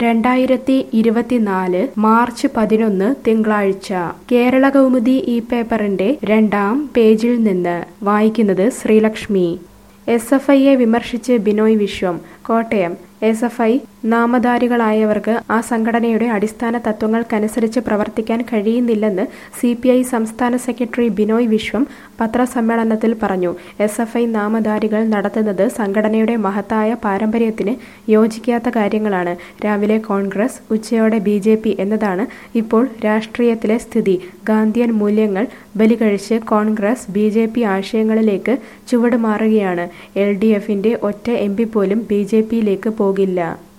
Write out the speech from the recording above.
രണ്ടായിരത്തി ഇരുപത്തിനാല് മാർച്ച് പതിനൊന്ന് തിങ്കളാഴ്ച കേരള കൗമുദി ഈ പേപ്പറിന്റെ രണ്ടാം പേജിൽ നിന്ന് വായിക്കുന്നത് ശ്രീലക്ഷ്മി എസ് എഫ് ഐയെ വിമർശിച്ച് Binoy Viswam Kottayam S F I നാമധാരികളായവർക്ക് ആ സംഘടനയുടെ അടിസ്ഥാന തത്വങ്ങൾക്കനുസരിച്ച് പ്രവർത്തിക്കാൻ കഴിയുന്നില്ലെന്ന് സി പി ഐ സംസ്ഥാന സെക്രട്ടറി ബിനോയ് വിശ്വം പത്രസമ്മേളനത്തിൽ പറഞ്ഞു എസ് എഫ് ഐ നാമധാരികൾ നടത്തുന്നത് സംഘടനയുടെ മഹത്തായ പാരമ്പര്യത്തിന് യോജിക്കാത്ത കാര്യങ്ങളാണ് രാവിലെ കോൺഗ്രസ് ഉച്ചയോടെ ബി ജെ പി എന്നതാണ് ഇപ്പോൾ രാഷ്ട്രീയത്തിലെ സ്ഥിതി ഗാന്ധിയൻ മൂല്യങ്ങൾ ബലികഴിച്ച് കോൺഗ്രസ് ബി ജെ പി ആശയങ്ങളിലേക്ക് ചുവടുമാറുകയാണ് എൽ ഡി എഫിന്റെ ഒറ്റ എം പി പോലും ബി ജെ പിയിലേക്ക് പോകില്ല